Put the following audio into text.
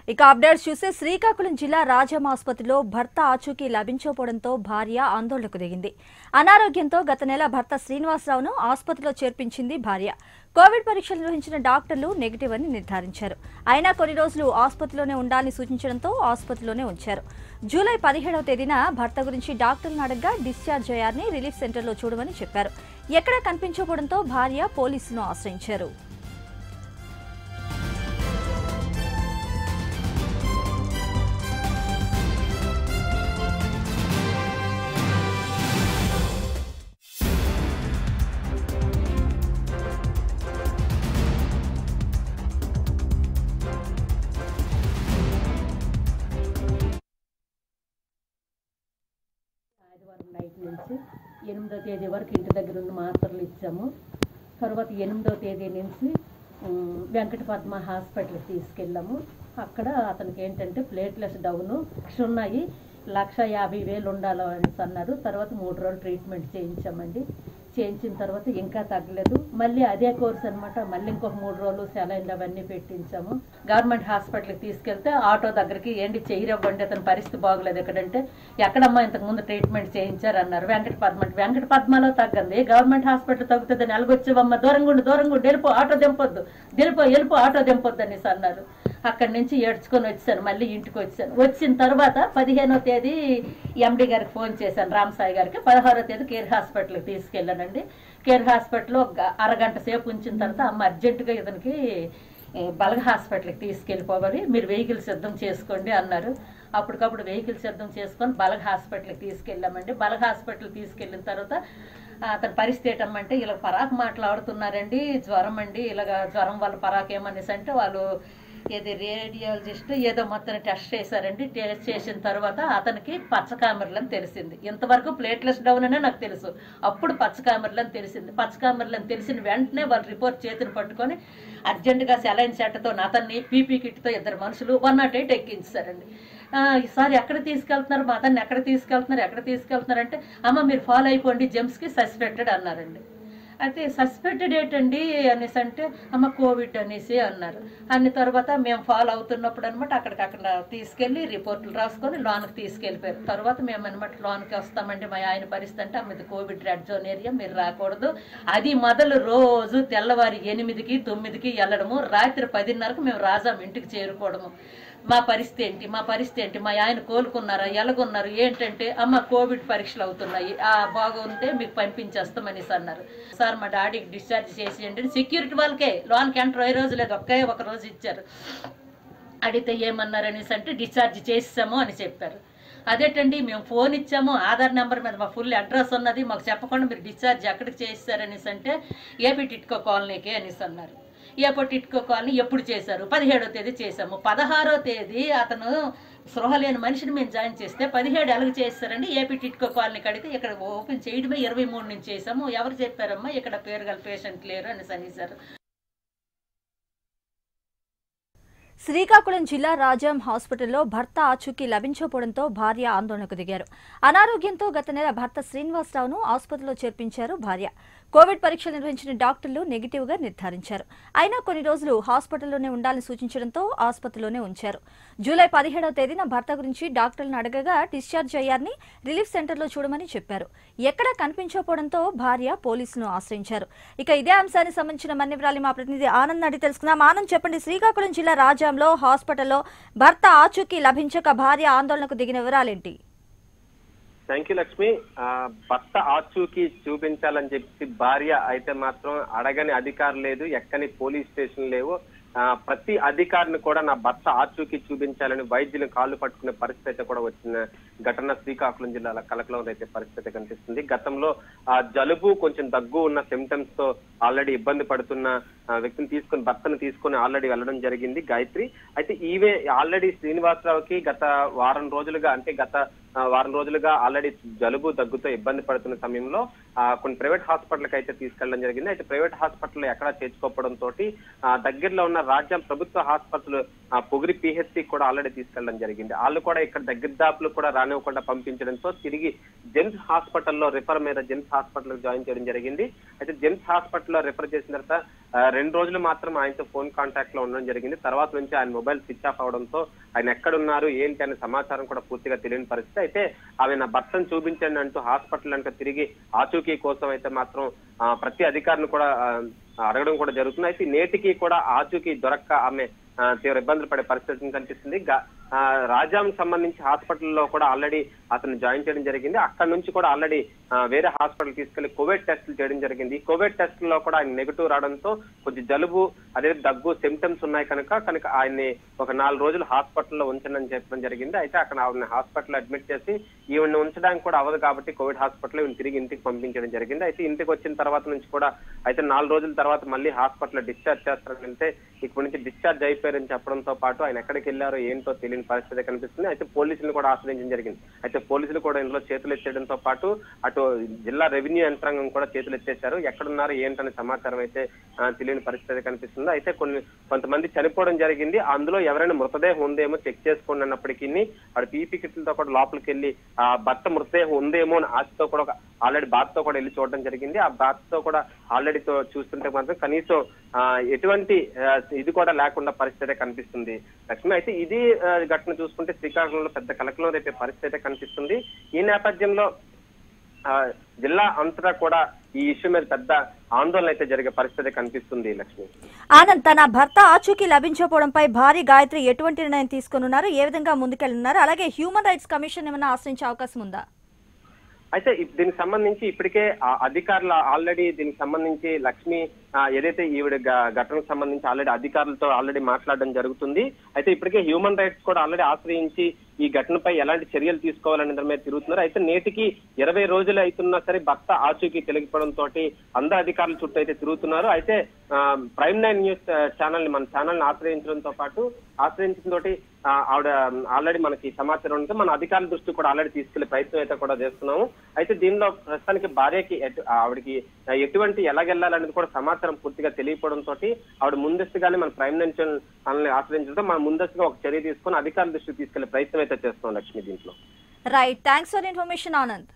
ఇక అప్డేట్స్ చూస్తే శ్రీకాకుళం జిల్లా రాజం ఆసుపత్రిలో భర్త ఆచూకీ లభించకపోవడంతో భార్య ఆందోళనకు దిగింది అనారోగ్యంతో గత నెల భర్త శ్రీనివాసరావును ఆసుపత్రిలో చేర్పించింది భార్య కోవిడ్ పరీక్షలు నిర్వహించిన డాక్టర్లు నెగిటివ్ అని నిర్ధారించారు అయినా కొన్ని రోజులు ఆసుపత్రిలోనే ఉండాలని సూచించడంతో ఆసుపత్రిలోనే ఉంచారు జూలై పదిహేడవ తేదీన భర్త గురించి డాక్టర్లను అడగ్గా డిశ్చార్జ్ అయ్యారని రిలీఫ్ సెంటర్లో చూడమని చెప్పారు ఎక్కడా కనిపించకపోవడంతో భార్య పోలీసులను ఆశ్రయించారు ఆదివారం నైట్ నుంచి ఎనిమిదో తేదీ వరకు ఇంటి దగ్గర ఉండి మాత్రలు ఇచ్చాము తర్వాత ఎనిమిదో తేదీ నుంచి ఉమ్, వెంకట పద్మ హాస్పిటల్కి తీసుకెళ్ళాము అక్కడ అతనికి ఏంటంటే ప్లేట్లెస్ డౌన్ లక్ష ఉన్నాయి లక్ష యాభై వేలు ఉండాలి అనేసి అన్నారు తర్వాత మూడు రోజులు ట్రీట్మెంట్ చేయించామండి చేయించిన తర్వాత ఇంకా తగ్గలేదు మళ్ళీ అదే కోర్స్ అన్నమాట మళ్ళీ ఇంకొక మూడు రోజులు సెలైన్లు అవన్నీ పెట్టించాము గవర్నమెంట్ హాస్పిటల్కి తీసుకెళ్తే ఆటో దగ్గరికి ఏంటి చెయ్యరవ్వండి అతని పరిస్థితి బాగలేదు ఎక్కడంటే ఎక్కడమ్మా ఇంతకు ముందు ట్రీట్మెంట్ చేయించారు అన్నారు వెంకట పద్మ అంటే వెంకట పద్మలో తగ్గంది గవర్నమెంట్ హాస్పిటల్ తగ్గుతుంది నెలగొచ్చేవమ్మ దూరంగా ఉండి దూరంగా ఉండి వెళ్ళిపో ఆటో దింపొద్దు వెళ్ళిపో వెళ్ళిపో ఆటో దింపొద్దు అనేసి అన్నారు అక్కడి నుంచి ఏడ్చుకొని వచ్చాను మళ్ళీ ఇంటికి వచ్చాను వచ్చిన తర్వాత పదిహేనో తేదీ ఎండి గారికి ఫోన్ చేశాను రామసాయి గారికి పదహారో తేదీ కేర్ హాస్పిటల్కి తీసుకెళ్ళానండి కేర్ హాస్పిటల్లో ఒక అరగంట సేపు ఉంచిన తర్వాత అమ్మ అర్జెంటుగా ఇతనికి ఏ, బలగ హాస్పిటల్కి తీసుకెళ్ళిపోవాలి మీరు వెహికల్ సిద్ధం చేసుకోండి అన్నారు అప్పటికప్పుడు వెహికల్ సిద్ధం చేసుకొని బలగ హాస్పిటల్కి తీసుకెళ్ళామండి బలగ హాస్పిటల్ తీసుకెళ్ళిన తర్వాత ఆ, అతని పరిస్థితి ఏంటమ్మంటే ఇలా పరాకు మాట్లాడుతున్నారండి జ్వరం అండి ఇలాగ జ్వరం వల్ల పరాకు ఏమనేసి అంటే వాళ్ళు ఏది రేడియాలజిస్ట్ ఏదో మొత్తం టెస్ట్ చేశారండి టెస్ట్ చేసిన తర్వాత అతనికి పచ్చ కామెర్లు అని తెలిసింది ఇంతవరకు ప్లేట్లెస్ డౌన్ అనే నాకు తెలుసు అప్పుడు పచ్చ కామెర్లు అని తెలిసింది పచ్చ కామెర్లు అని తెలిసిన వెంటనే వాళ్ళు రిపోర్ట్ చేతిని పట్టుకొని అర్జెంటుగా సెలైన్ సెట్తో అతన్ని పీపీ కిట్తో ఇద్దరు మనుషులు వన్ నాట్ ఎయిట్ ఎక్కించారండి ఆ, ఈసారి ఎక్కడ తీసుకెళ్తున్నారు మా అతన్ని ఎక్కడ తీసుకెళ్తున్నారు ఎక్కడ తీసుకెళ్తున్నారు అంటే అమ్మ మీరు ఫాలో అయిపోండి జెమ్స్కి సస్పెక్టెడ్ అన్నారండి అయితే సస్పెక్టెడ్ ఏంటండి అనేసి అంటే అమ్మ కోవిడ్ అనేసి అన్నారు అన్ని తర్వాత మేము ఫాలో అవుతున్నప్పుడు అనమాట అక్కడికి అక్కడ తీసుకెళ్ళి రిపోర్టులు రాసుకొని లోన్కి తీసుకెళ్ళిపోయారు తర్వాత మేము అనమాట లోన్కి వస్తామండి మా ఆయన పరిస్థితి అంటే అమ్మ ఇది కోవిడ్ రెడ్ జోన్ ఏరియా మీరు రాకూడదు అది మొదలు రోజు తెల్లవారి ఎనిమిదికి తొమ్మిదికి వెళ్ళడము రాత్రి పదిన్నరకు మేము రాజాం ఇంటికి చేరుకోవడము మా పరిస్థితి ఏంటి మా పరిస్థితి ఏంటి మా ఆయన కోలుకున్నారా ఎలాగున్నారు ఏంటంటే అమ్మ కోవిడ్ పరీక్షలు అవుతున్నాయి ఆ బాగుంటే మీకు పంపించేస్తాం అనేసి అన్నారు సార్ మా డాడీకి డిశ్చార్జ్ చేసేయండి సెక్యూరిటీ వాళ్ళకే లోన్కి ఎంటర్ అయ్యే రోజు లేదు ఒకే ఒక రోజు ఇచ్చారు అడిగితే ఏమన్నారు అనేసి అంటే డిశ్చార్జ్ చేసాము అని చెప్పారు అదేటండి మేము ఫోన్ ఇచ్చాము ఆధార్ నెంబర్ మీద మా ఫుల్ అడ్రస్ ఉన్నది మాకు చెప్పకుండా మీరు డిశ్చార్జ్ ఎక్కడికి చేస్తారనేసి అంటే ఏపీ టిట్కో కాలనీకి అనేసి అన్నారు ఏపీ టిట్కో కాలనీ ఎప్పుడు చేశారు పదిహేడో తేదీ చేశాము పదహారో తేదీ అతను స్పృహ లేని మనిషిని మేము జాయిన్ చేస్తే పదిహేడు ఎలాగ చేస్తారండి ఏపీ టిట్కో కాలనీకి అడిగితే ఇక్కడ ఓపెన్ చేయడమే ఇరవై మూడు నుంచి చేసాము ఎవరు చెప్పారమ్మా ఇక్కడ పేరు గల పేషెంట్ లేరు అనేసి అనేసారు శ్రీకాకుళం జిల్లా రాజాం హాస్పిటల్లో భర్త ఆచూకీ లభించకపోవడంతో భార్య ఆందోళనకు దిగారు అనారోగ్యంతో గత నెల భర్త శ్రీనివాసరావును ఆసుపత్రిలో చేర్పించారు భార్య కోవిడ్ పరీక్షలు నిర్వహించిన డాక్టర్లు నెగిటివ్ గా నిర్ధారించారు అయినా కొన్ని రోజులు హాస్పిటల్లోనే ఉండాలని సూచించడంతో ఆసుపత్రిలోనే ఉంచారు జూలై పదిహేడవ తేదీన భర్త గురించి డాక్టర్లను అడగగా డిశ్చార్జ్ అయ్యారని రిలీఫ్ సెంటర్లో చూడమని చెప్పారు ఎక్కడా కనిపించకపోవడంతో భార్య పోలీసులను ఆశ్రయించారు ఇక ఇదే అంశానికి సంబంధించిన మన్ని వివరాలు మా ప్రతినిధి ఆనంద్ అడిగి తెలుసుకుందాం ఆనంద్ చెప్పండి శ్రీకాకుళం జిల్లా రాజాంలో హాస్పిటల్లో భర్త ఆచూకీ లభించక భార్య ఆందోళనకు దిగిన వివరాలేంటి థ్యాంక్ యూ లక్ష్మి ఆ, భర్త ఆచూకీ చూపించాలని చెప్పి భార్య అయితే మాత్రం అడగని అధికారం లేదు ఎక్కని పోలీస్ స్టేషన్ లేవు ఆ, ప్రతి అధికారిని కూడా నా భర్త ఆచూకీ చూపించాలని వైద్యులు కాళ్ళు పట్టుకునే పరిస్థితి అయితే కూడా వచ్చిన ఘటన శ్రీకాకుళం జిల్లాల కలకలం అయితే పరిస్థితి కనిపిస్తుంది గతంలో ఆ జలుబు కొంచెం దగ్గు ఉన్న సిమ్టమ్స్ తో ఆల్రెడీ ఇబ్బంది పడుతున్న ఆ, వ్యక్తిని తీసుకొని భర్తను తీసుకొని ఆల్రెడీ వెళ్ళడం జరిగింది గాయత్రి అయితే ఈవే ఆల్రెడీ శ్రీనివాసరావుకి గత వారం రోజులుగా అంటే గత ఆ, వారం రోజులుగా ఆల్రెడీ జలుబు దగ్గుతో ఇబ్బంది పడుతున్న సమయంలో ఆ, కొన్ని ప్రైవేట్ హాస్పిటల్కి అయితే తీసుకెళ్ళడం జరిగింది అయితే ప్రైవేట్ హాస్పిటల్ ఎక్కడా చేర్చుకోవడం తోటి ఆ, దగ్గరలో ఉన్న రాజ్యం ప్రభుత్వ హాస్పిటల్ ఆ, పొగిరి పిహెచ్సి కూడా ఆల్రెడీ తీసుకెళ్ళడం జరిగింది వాళ్ళు కూడా ఇక్కడ దగ్గర దాపులు కూడా రానివ్వకుండా పంపించడంతో తిరిగి జెమ్స్ హాస్పిటల్లో రిఫర్ మీద జెమ్స్ హాస్పిటల్ జాయిన్ చేయడం జరిగింది అయితే జెమ్స్ హాస్పిటల్లో రిఫర్ చేసిన తర్వాత ఆ, రెండు రోజులు మాత్రం ఆయనతో ఫోన్ కాంటాక్ట్ లో ఉండడం జరిగింది తర్వాత నుంచి ఆయన మొబైల్ స్విచ్ ఆఫ్ అవడంతో ఆయన ఎక్కడున్నారు ఏంటి అనే సమాచారం కూడా పూర్తిగా తెలియని పరిస్థితి అయితే ఆమె నా భర్తను చూపించండి అంటూ హాస్పిటల్ అంటే తిరిగి ఆచూకీ కోసం అయితే మాత్రం ఆ, ప్రతి అధికారిని కూడా ఆ, అడగడం కూడా జరుగుతుంది అయితే నేటికి కూడా ఆచూకీ దొరక్క ఆమె ఆ, తీవ్ర ఇబ్బందులు పడే పరిస్థితి కనిపిస్తుంది గ- ఆ, రాజాం సంబంధించి హాస్పిటల్లో కూడా ఆల్రెడీ అతను జాయిన్ చేయడం జరిగింది అక్కడ నుంచి కూడా ఆల్రెడీ వేరే హాస్పిటల్ తీసుకెళ్లి కోవిడ్ టెస్టులు చేయడం జరిగింది కోవిడ్ టెస్టుల్లో కూడా ఆయన నెగిటివ్ రావడంతో కొంచెం జలుబు అదే దగ్గు సిమ్టమ్స్ ఉన్నాయి కనుక కనుక ఆయన్ని ఒక నాలుగు రోజులు హాస్పిటల్లో ఉంచనని చెప్పడం జరిగింది అయితే అక్కడ ఆవిడని హాస్పిటల్ అడ్మిట్ చేసి ఈవిడ్ని ఉంచడానికి కూడా అవ్వదు కాబట్టి కోవిడ్ హాస్పిటల్ ఈవిని తిరిగి ఇంటికి పంపించడం జరిగింది అయితే ఇంటికి వచ్చిన తర్వాత నుంచి కూడా అయితే నాలుగు రోజుల తర్వాత మళ్ళీ హాస్పిటల్ డిశ్చార్జ్ చేస్తారని వెళ్తే ఇక్కడి నుంచి డిశ్చార్జ్ అయిపోయారని చెప్పడంతో పాటు ఆయన ఎక్కడికి వెళ్ళారో ఏంటో తెలియని పరిస్థితి కనిపిస్తుంది అయితే పోలీసులు కూడా ఆశ్రయించడం జరిగింది అయితే పోలీసులు కూడా ఇందులో చేతులు ఎత్తేయడంతో పాటు అటు జిల్లా రెవెన్యూ యంత్రాంగం కూడా చేతులు ఎత్తేశారు ఎక్కడున్నారు ఏంటనే సమాచారం అయితే ఆ, తెలియని పరిస్థితి కనిపిస్తుంది అయితే కొన్ని కొంతమంది చనిపోవడం జరిగింది అందులో ఎవరైనా మృతదేహం ఉందేమో చెక్ చేసుకోండి అన్నప్పటికీ వాడు పీపీ కిట్లతో కూడా లోపలికి వెళ్ళి ఆ భర్త మృతదేహం ఉందేమో అని ఆశతో కూడా ఆల్రెడీ బాధతో కూడా వెళ్ళి చూడడం జరిగింది ఆ బాధతో కూడా ఆల్రెడీ చూస్తుంటే మాత్రం కనీసం ఆ, ఎటువంటి ఆ, ఇది కూడా లేకుండా పరిస్థితి కనిపిస్తుంది లక్ష్మి అయితే ఇది ఆ, ఘటన చూసుకుంటే శ్రీకాకుళంలో పెద్ద కలకలం రేపే పరిస్థితి అయితే కనిపిస్తుంది ఈ నేపథ్యంలో ఆ, జిల్లా అంతటా కూడా ఈ ఇష్యూ మీద పెద్ద ఆందోళన అయితే జరిగే పరిస్థితి కనిపిస్తుంది లక్ష్మి ఆనంద్ తన భర్త ఆచూకీ లభించకపోవడంపై భారీ గాయత్రి ఎటువంటి నిర్ణయం తీసుకున్నారు ఏ విధంగా ముందుకెళ్తున్నారు అలాగే హ్యూమన్ రైట్స్ కమిషన్ ఏమైనా ఆశ్రయించే అవకాశం ఉందా అయితే ఇప్- దీనికి సంబంధించి ఇప్పటికే ఆ అధికారులు ఆల్రెడీ దీనికి సంబంధించి లక్ష్మి ఆ, ఏదైతే ఈవిడ గ- ఘటనకు సంబంధించి ఆల్రెడీ అధికారులతో ఆల్రెడీ మాట్లాడడం జరుగుతుంది అయితే ఇప్పటికే హ్యూమన్ రైట్స్ కూడా ఆల్రెడీ ఆశ్రయించి ఈ ఘటనపై ఎలాంటి చర్యలు తీసుకోవాలనే దాని మీద తిరుగుతున్నారు అయితే నేటికి ఇరవై రోజులు అవుతున్నా సరే భర్త ఆచూకీ తెలియకపోవడం తోటి అందరు అధికారుల చుట్టూ అయితే తిరుగుతున్నారు అయితే ఆ, ప్రైమ్ నైన్ న్యూస్ ఆ, ఛానల్ ని మన ఛానల్ ని ఆశ్రయించడంతో పాటు ఆశ్రయించడం తోటి ఆ, ఆవిడ ఆల్రెడీ మనకి సమాచారం ఉంటే మన అధికారుల దృష్టి కూడా ఆల్రెడీ తీసుకెళ్లే ప్రయత్నం అయితే కూడా చేస్తున్నాము అయితే దీనిలో ప్రస్తుతానికి భార్యకి ఎటు- ఆవిడకి ఎటువంటి ఎలాగెళ్ళాలనేది కూడా సమాచారం పూర్తిగా తెలియకపోవడం తోటి ఆవిడ ముందస్తుగానే మన ప్రైమ్ నైన్ ఛానల్ ఆశ్రయించడంతో మనం ముందస్తుగా ఒక చర్య తీసుకొని అధికారుల దృష్టికి తీసుకెళ్లే ప్రయత్నం అయితే చేస్తున్నాం లక్ష్మి దీంట్లో right thanks for information Anand